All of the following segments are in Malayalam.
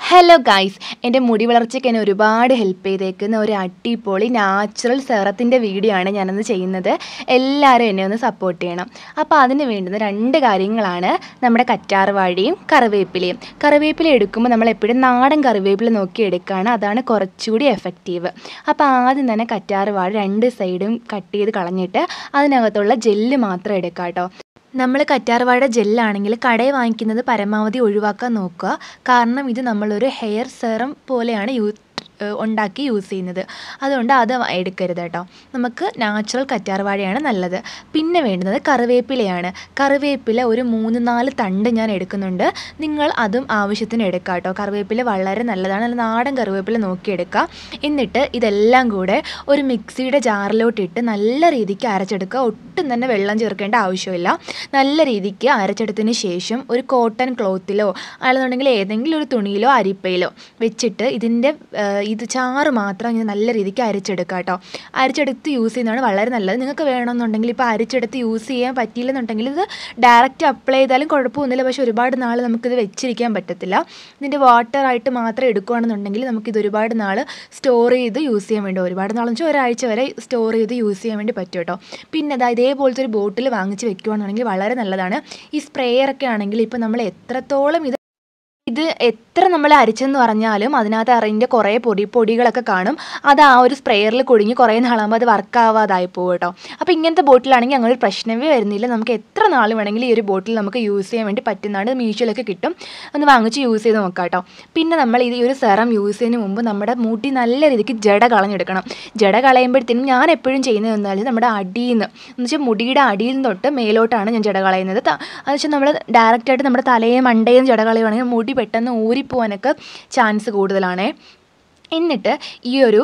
ഹലോ ഗൈസ് എൻ്റെ മുടി വളർച്ചയ്ക്ക് എന്നെ ഒരുപാട് ഹെൽപ്പ് ചെയ്തേക്കുന്ന ഒരു അടിപൊളി നാച്ചുറൽ സെറത്തിൻ്റെ വീഡിയോ ആണ് ഞാനന്ന് ചെയ്യുന്നത് എല്ലാവരും എന്നെ ഒന്ന് സപ്പോർട്ട് ചെയ്യണം അപ്പോൾ അതിന് വേണ്ടുന്ന രണ്ട് കാര്യങ്ങളാണ് നമ്മുടെ കറ്റാർവാഴയും കറിവേപ്പിലയും കറിവേപ്പില എടുക്കുമ്പോൾ നമ്മൾ എപ്പോഴും നാടൻ കറിവേപ്പില നോക്കി എടുക്കുകയാണ് അതാണ് കുറച്ചുകൂടി എഫക്റ്റീവ് അപ്പോൾ ആദ്യം തന്നെ കറ്റാർവാഴ രണ്ട് സൈഡും കട്ട് ചെയ്ത് കളഞ്ഞിട്ട് അതിനകത്തുള്ള ജെല്ല് മാത്രം എടുക്കാം കേട്ടോ നമ്മൾ കറ്റാർവാഴ ജെല്ലാണെങ്കിൽ കടയിൽ വാങ്ങിക്കുന്നത് പരമാവധി ഒഴിവാക്കാൻ നോക്കുക കാരണം ഇത് നമ്മളൊരു ഹെയർ സെറം പോലെയാണ് യൂ ഉണ്ടാക്കി യൂസ് ചെയ്യുന്നത് അതുകൊണ്ട് അത് എടുക്കരുത് കേട്ടോ നമുക്ക് നാച്ചുറൽ കറ്റാർവാഴയാണ് നല്ലത് പിന്നെ വേണ്ടുന്നത് കറിവേപ്പിലയാണ് കറിവേപ്പില ഒരു മൂന്ന് നാല് തണ്ട് ഞാൻ എടുക്കുന്നുണ്ട് നിങ്ങൾ അതും ആവശ്യത്തിന് എടുക്കുക കേട്ടോ കറിവേപ്പില വളരെ നല്ലതാണ് നല്ല നാടൻ കറിവേപ്പില നോക്കിയെടുക്കുക എന്നിട്ട് ഇതെല്ലാം കൂടെ ഒരു മിക്സിയുടെ ജാറിലോട്ടിട്ട് നല്ല രീതിക്ക് അരച്ചെടുക്കുക ഒട്ടും തന്നെ വെള്ളം ചേർക്കേണ്ട ആവശ്യമില്ല നല്ല രീതിക്ക് അരച്ചെടുത്തതിന് ശേഷം ഒരു കോട്ടൺ ക്ലോത്തിലോ അല്ലെന്നുണ്ടെങ്കിൽ ഏതെങ്കിലും ഒരു തുണിയിലോ അരിപ്പയിലോ വെച്ചിട്ട് ഇതിൻ്റെ ഇത് ചാറ് മാത്രം ഇങ്ങനെ നല്ല രീതിക്ക് അരച്ചെടുക്കുക കേട്ടോ അരച്ചെടുത്ത് യൂസ് ചെയ്യുന്നതാണ് വളരെ നല്ലത് നിങ്ങൾക്ക് വേണമെന്നുണ്ടെങ്കിൽ ഇപ്പോൾ അരച്ചെടുത്ത് യൂസ് ചെയ്യാൻ പറ്റിയില്ലെന്നുണ്ടെങ്കിൽ ഇത് ഡയറക്റ്റ് അപ്ലൈ ചെയ്താലും കുഴപ്പമൊന്നുമില്ല പക്ഷേ ഒരുപാട് നാൾ നമുക്കിത് വെച്ചിരിക്കാൻ പറ്റത്തില്ല ഇതിൻ്റെ വാട്ടറായിട്ട് മാത്രം എടുക്കുകയാണെന്നുണ്ടെങ്കിൽ നമുക്കിത് ഒരുപാട് നാൾ സ്റ്റോർ ചെയ്ത് യൂസ് ചെയ്യാൻ വേണ്ടി ഒരുപാട് നാളെന്ന് വെച്ചാൽ ഒരാഴ്ച വരെ സ്റ്റോർ ചെയ്ത് യൂസ് ചെയ്യാൻ വേണ്ടി പറ്റും കേട്ടോ പിന്നെ അതാ ഇതേപോലത്തെ ഒരു ബോട്ടിൽ വാങ്ങിച്ച് വെക്കുകയാണെന്നുണ്ടെങ്കിൽ വളരെ നല്ലതാണ് ഈ സ്പ്രേയറൊക്കെ ആണെങ്കിൽ ഇപ്പോൾ നമ്മൾ എത്രത്തോളം ഇത് ഇത് എത്ര നമ്മൾ അരിച്ചെന്ന് പറഞ്ഞാലും അതിനകത്ത് അതിൻ്റെ കുറേ പൊടി പൊടികളൊക്കെ കാണും അത് ആ ഒരു സ്പ്രെയറിൽ കുടുങ്ങി കുറേ നാളാകുമ്പോൾ അത് വർക്ക് ആവാതായി പോകും കേട്ടോ അപ്പോൾ ഇങ്ങനത്തെ ബോട്ടിലാണെങ്കിൽ അങ്ങനെ ഒരു പ്രശ്നമേ വരുന്നില്ല നമുക്ക് എത്ര നാൾ വേണമെങ്കിലും ഈ ഒരു ബോട്ടിൽ നമുക്ക് യൂസ് ചെയ്യാൻ വേണ്ടി പറ്റുന്നതാണ് മീഷോയിലൊക്കെ കിട്ടും ഒന്ന് വാങ്ങിച്ച് യൂസ് ചെയ്ത് നോക്കാം കേട്ടോ പിന്നെ നമ്മൾ ഈ ഒരു സെറം യൂസ് ചെയ്യുന്നതിന് മുമ്പ് നമ്മുടെ മുടി നല്ല രീതിക്ക് ജട കളഞ്ഞെടുക്കണം ജട കളയുമ്പോഴത്തേനും ഞാൻ എപ്പോഴും ചെയ്യുന്നത് എന്നാൽ നമ്മുടെ അടിയിൽ നിന്ന് എന്ന് വെച്ചാൽ മുടിയുടെ അടിയിൽ നിന്ന് തൊട്ട് മേലോട്ടാണ് ഞാൻ ജട കളയുന്നത് എന്ന് വെച്ചാൽ നമ്മൾ ഡയറക്റ്റായിട്ട് നമ്മുടെ തലയും മണ്ടയും ജട കളയുവാണെങ്കിൽ മുടി പെട്ടെന്ന് ഊരിപ്പോവാനൊക്കെ ചാൻസ് കൂടുതലാണ് എന്നിട്ട് ഈ ഒരു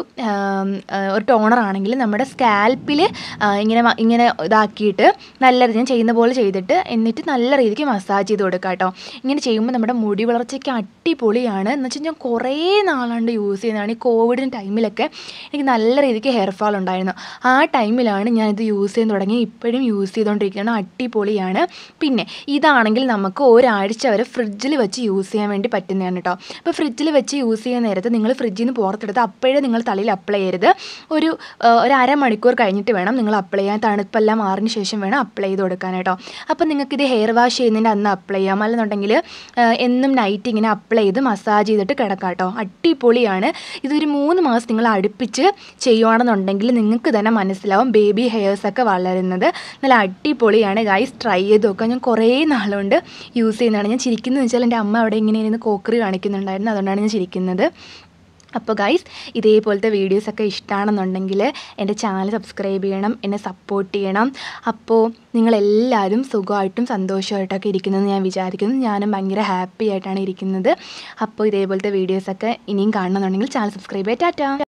ഒരു ടോണർ ആണെങ്കിൽ നമ്മുടെ സ്കാൽപ്പിൽ ഇങ്ങനെ ഇങ്ങനെ ഇതാക്കിയിട്ട് നല്ല രീതി ഞാൻ ചെയ്യുന്ന പോലെ ചെയ്തിട്ട് എന്നിട്ട് നല്ല രീതിക്ക് മസാജ് ചെയ്ത് കൊടുക്കുക കേട്ടോ ഇങ്ങനെ ചെയ്യുമ്പോൾ നമ്മുടെ മുടി വളർച്ചയ്ക്ക് അടിപൊളിയാണ് എന്ന് വെച്ചാൽ ഞാൻ കുറേ നാളാണ്ട് യൂസ് ചെയ്യുന്നതാണ് ഈ കോവിഡിന് ടൈമിലൊക്കെ എനിക്ക് നല്ല രീതിക്ക് ഹെയർ ഫാൾ ഉണ്ടായിരുന്നു ആ ടൈമിലാണ് ഞാനിത് യൂസ് ചെയ്യാൻ തുടങ്ങി ഇപ്പോഴും യൂസ് ചെയ്തുകൊണ്ടിരിക്കുകയാണ് അടിപൊളിയാണ് പിന്നെ ഇതാണെങ്കിൽ നമുക്ക് ഒരാഴ്ച വരെ ഫ്രിഡ്ജിൽ വെച്ച് യൂസ് ചെയ്യാൻ വേണ്ടി പറ്റുന്നതാണ് കേട്ടോ അപ്പോൾ ഫ്രിഡ്ജിൽ വെച്ച് യൂസ് ചെയ്യുന്ന നേരത്ത് നിങ്ങൾ ഫ്രിഡ്ജിൽ നിന്ന് പുറത്തെടുത്ത് അപ്പോഴേ നിങ്ങൾ തലയിൽ അപ്ലൈ ചെയ്യരുത് ഒരു ഒരു അരമണിക്കൂർ കഴിഞ്ഞിട്ട് വേണം നിങ്ങൾ അപ്ലൈ ചെയ്യാൻ തണുപ്പെല്ലാം മാറിന് ശേഷം വേണം അപ്ലൈ ചെയ്ത് കൊടുക്കാൻ കേട്ടോ അപ്പോൾ നിങ്ങൾക്ക് ഇത് ഹെയർ വാഷ് ചെയ്യുന്നതിൻ്റെ അന്ന് അപ്ലൈ ചെയ്യാം അല്ലെന്നുണ്ടെങ്കിൽ എന്നും നൈറ്റ് ഇങ്ങനെ അപ്ലൈ ചെയ്ത് മസാജ് ചെയ്തിട്ട് കിടക്കാം കേട്ടോ അടിപൊളിയാണ് ഇതൊരു മൂന്ന് മാസം നിങ്ങൾ അടുപ്പിച്ച് ചെയ്യുവാണെന്നുണ്ടെങ്കിൽ നിങ്ങൾക്ക് തന്നെ മനസ്സിലാവും ബേബി ഹെയർസൊക്കെ വളരുന്നത് നല്ല അടിപൊളിയാണ് ഗൈസ് ട്രൈ ചെയ്ത് നോക്കാം ഞാൻ കുറേ നാളുകൊണ്ട് യൂസ് ചെയ്യുന്നതാണ് ഞാൻ ചിരിക്കുന്നത് വെച്ചാൽ എൻ്റെ അമ്മ അവിടെ ഇങ്ങനെ ഇരുന്ന് കോക്കറി കാണിക്കുന്നുണ്ടായിരുന്നു അതുകൊണ്ടാണ് ഞാൻ ചിരിക്കുന്നത് അപ്പോൾ ഗൈസ് ഇതേപോലത്തെ വീഡിയോസൊക്കെ ഇഷ്ടമാണെന്നുണ്ടെങ്കിൽ എൻ്റെ ചാനൽ സബ്സ്ക്രൈബ് ചെയ്യണം എന്നെ സപ്പോർട്ട് ചെയ്യണം അപ്പോൾ നിങ്ങളെല്ലാവരും സുഖമായിട്ടും സന്തോഷമായിട്ടൊക്കെ ഇരിക്കുന്നതെന്ന് ഞാൻ വിചാരിക്കുന്നു ഞാനും ഭയങ്കര ഹാപ്പി ആയിട്ടാണ് ഇരിക്കുന്നത് അപ്പോൾ ഇതേപോലത്തെ വീഡിയോസൊക്കെ ഇനിയും കാണണമെന്നുണ്ടെങ്കിൽ ചാനൽ സബ്സ്ക്രൈബ് ചെയ്യാം ടാറ്റ